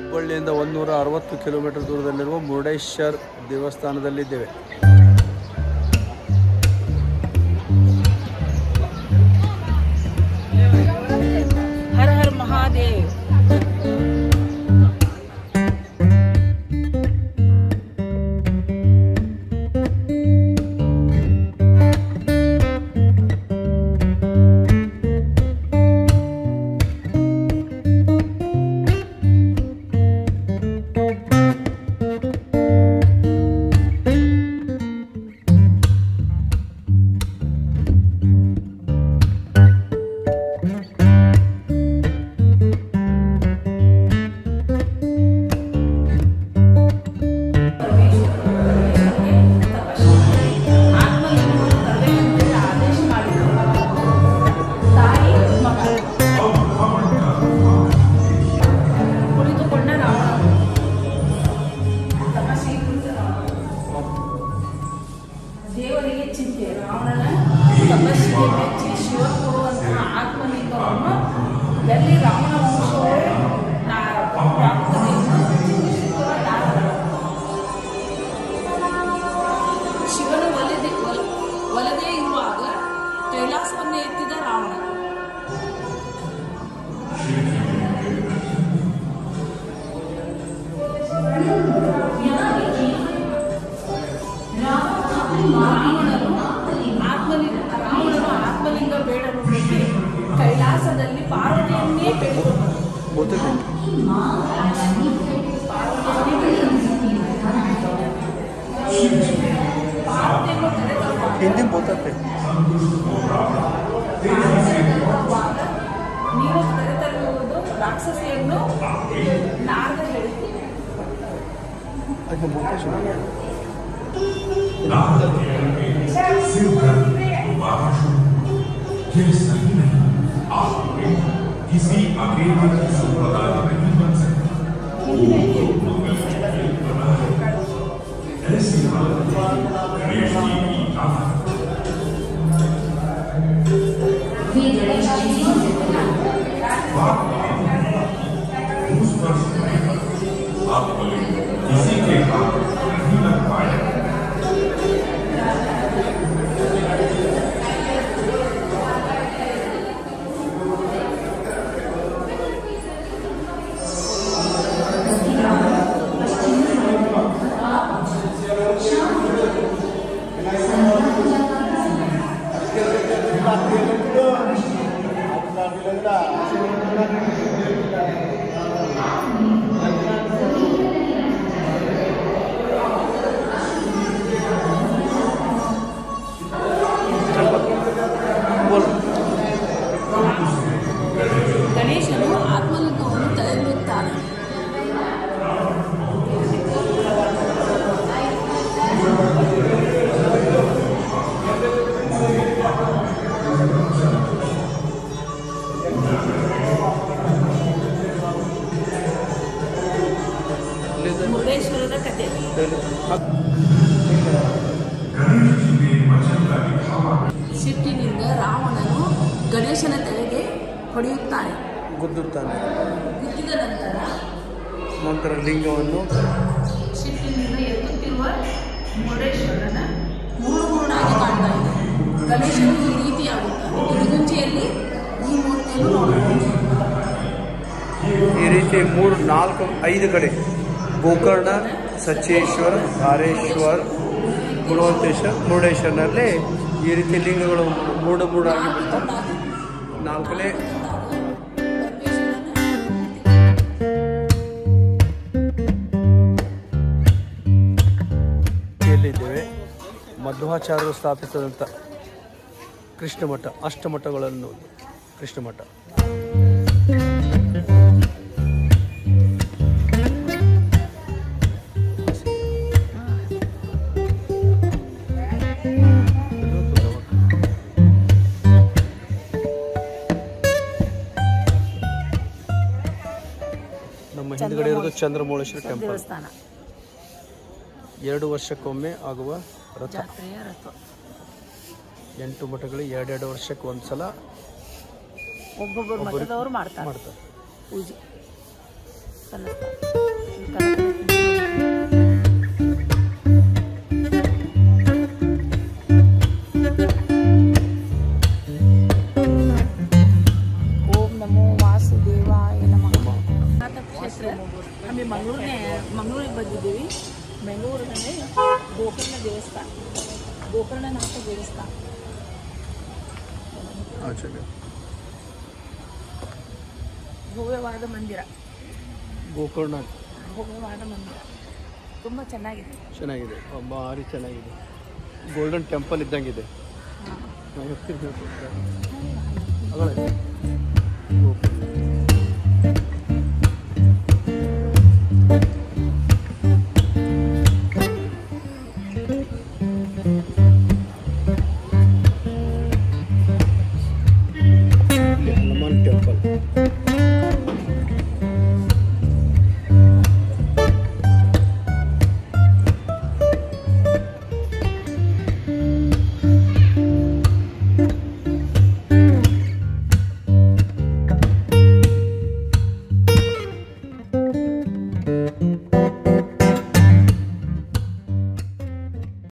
ಹುಬ್ಬಳ್ಳಿಯಿಂದ ಒಂದೂರ ಅರವತ್ತು ಕಿಲೋಮೀಟರ್ ದೂರದಲ್ಲಿರುವ ಮುರುಡೇಶ್ವರ್ ದೇವಸ್ಥಾನದಲ್ಲಿದ್ದೇವೆ हर हर महादेव ತಾಯಿ ಮಗ ಕುಳಿತುಕೊಂಡ ರಾವಣ ತಪಸ್ಸಿಗೆ ಕುಳಿತ ರಾವಣ. ದೇವರಿಗೆ ಚಿಂತೆ ರಾವಣನ ತಪಸ್ಸಿಗೆ ಮೆಚ್ಚಿ ಶಿವ ಕೊಡುವಂತಹ ಆತ್ಮಲಿಂಗವನ್ನು ಎಲ್ಲಿ ರಾವಣ ವಂಶವೇ ನಾ- ಪ್ರಾಪ್ತತೆಯನ್ನು ಚಿಂತಿಸುತ್ತಿರುವ ನಾರದರು. ಶಿವನು ಒಲಿದೆ ಒಲ- ಒಲದೇ ಇರುವಾಗ ಕೈಲಾಸವನ್ನೇ ಎತ್ತಿದ ರಾವಣ ರಾವಣನು ಆತ್ಮಲಿಂಗ ರಾವಣನು ಆತ್ಮಲಿಂಗ ಬೇಡರುವುದಕ್ಕೆ ಕೈಲಾಸದಲ್ಲಿ ಪಾರ್ವತಿಯನ್ನೇ ಬೇಡಿಕೊಂಡನು ಗೊತ್ತಿದೆ ಪಾರ್ವತಿಯನ್ನು ಕರೆತರುವಾಗ ಹಿಂದಿ ಗೊತ್ತತ್ತೆ ನೀವು ಕರೆತರುವುದು ರಾಕ್ಷಸಿಯನ್ನು ನಾರದ ಹೇಳಿತು ಅದನ್ನ ಗೊತ್ತೇ ಸುಮ್ಮನೆ. ये सही नहीं आप किसी अकेले की संप्रदाय नहीं बन सकते वो तो मंगल के लिए बना है ऐसी हालत में गणेश जी की ताकत उस पर समय पर आप बोले किसी के हाथ नहीं लग पाया ಬೋಲ್ ಗಣೇಶನು ಆತ್ಮಲಿಂಗವನ್ನು ತಲೆಬಿಡುತ್ತಾನೆ ಮುರುಡೇಶ್ವರದ ಕಥೆ गणेश जी ने वचन का दिखावा ಸಿಟ್ಟಿನಿಂದ ರಾವಣನು ಗಣೇಶನ ತಲೆಗೆ ಹೊಡೆಯುತ್ತಾನೆ ಗುದ್ದುತ್ತಾನೆ ಗುದ್ದಿದ ನಂತರ ನಂತರ ಲಿಂಗವನ್ನು ಸಿಟ್ಟಿನಿಂದ ಎತ್ತುತ್ತಿರುವ ಮುರುಡೇಶ್ವರನ ಮೂರು ಮೂರುನಾಗಿ ಕಾಣ್ತಾ ಇದೆ ಗಣೇಶನು ಈ ರೀತಿಯಾಗುತ್ತಾನೆ ಇಡಗುಂಜಿಯಲ್ಲಿ ಈ ಮೂರ್ತಿಯನ್ನು ನೋಡಬಹುದು ಈ ರೀತಿ ಮೂರು ನಾಲ್ಕು ಐದು ಕಡೆ ಗೋಕರ್ಣ ಸಚೇಶ್ವರ ಧಾರೇಶ್ವರ್ ಮುರುಡೇಶ್ವರ ಮುರುಡೇಶ್ವರನಲ್ಲಿ ಈ ರೀತಿ ಲಿಂಗಗಳು ಮೂಡು ಮೂಡಾಗಿ ಬಿಡ್ತಾರೆ ನಾಲ್ಕನೇ ಇಲ್ಲಿದ್ದೇವೆ ಮಧ್ವಾಚಾರ್ಯರು ಸ್ಥಾಪಿಸಿದಂಥ ಕೃಷ್ಣ ಮಠ ಅಷ್ಟಮಠಗಳನ್ನು ಕೃಷ್ಣ ಮಠ ನಮ್ಮ ಹಿಂದ್ಗಡೆ ಇರೋದು ಚಂದ್ರಮೌಳೇಶ್ವರ ಟೆಂಪಲ್ ದೇವಸ್ಥಾನ ಎರಡು ವರ್ಷಕ್ಕೊಮ್ಮೆ ಆಗುವ ರಥ ಜಾತ್ರೆಯ ರಥ ಎಂಟು ಮಠಗಳಿಗೆ ಎರಡೆರಡು ವರ್ಷಕ್ಕೆ ಒಂದ್ಸಲ ಒಬ್ಬೊಬ್ಬರು ಮಠದವರು ಮಾಡ್ತಾರೆ ಮಾಡ್ತಾರೆ ಪೂಜೆ मस्त नसतात ओम नमो वासुदेवाय नमः ನಾಥ ಕ್ಷೇತ್ರ ಆಮೇಲೆ ಮಂಗಳೂರಿನೇ ಮಂಗಳೂರಿಗೆ ಬಂದಿದ್ದೀವಿ ಬೆಂಗಳೂರಿನಲ್ಲಿ ಗೋಕರ್ಣ ದೇವಸ್ಥಾನ ಗೋಕರ್ಣನಾಥ ದೇವಸ್ಥಾನ अच्छा ಭವ್ಯವಾದ ಮಂದಿರ ಗೋಕರ್ಣ ಭವ್ಯವಾದ ಮಂದಿರ ತುಂಬ ಚೆನ್ನಾಗಿದೆ ಚೆನ್ನಾಗಿದೆ ಭಾರಿ ಚೆನ್ನಾಗಿದೆ ಗೋಲ್ಡನ್ ಟೆಂಪಲ್ ಇದ್ದಂಗಿದೆ ಹಾಂ ಅಗಳೇ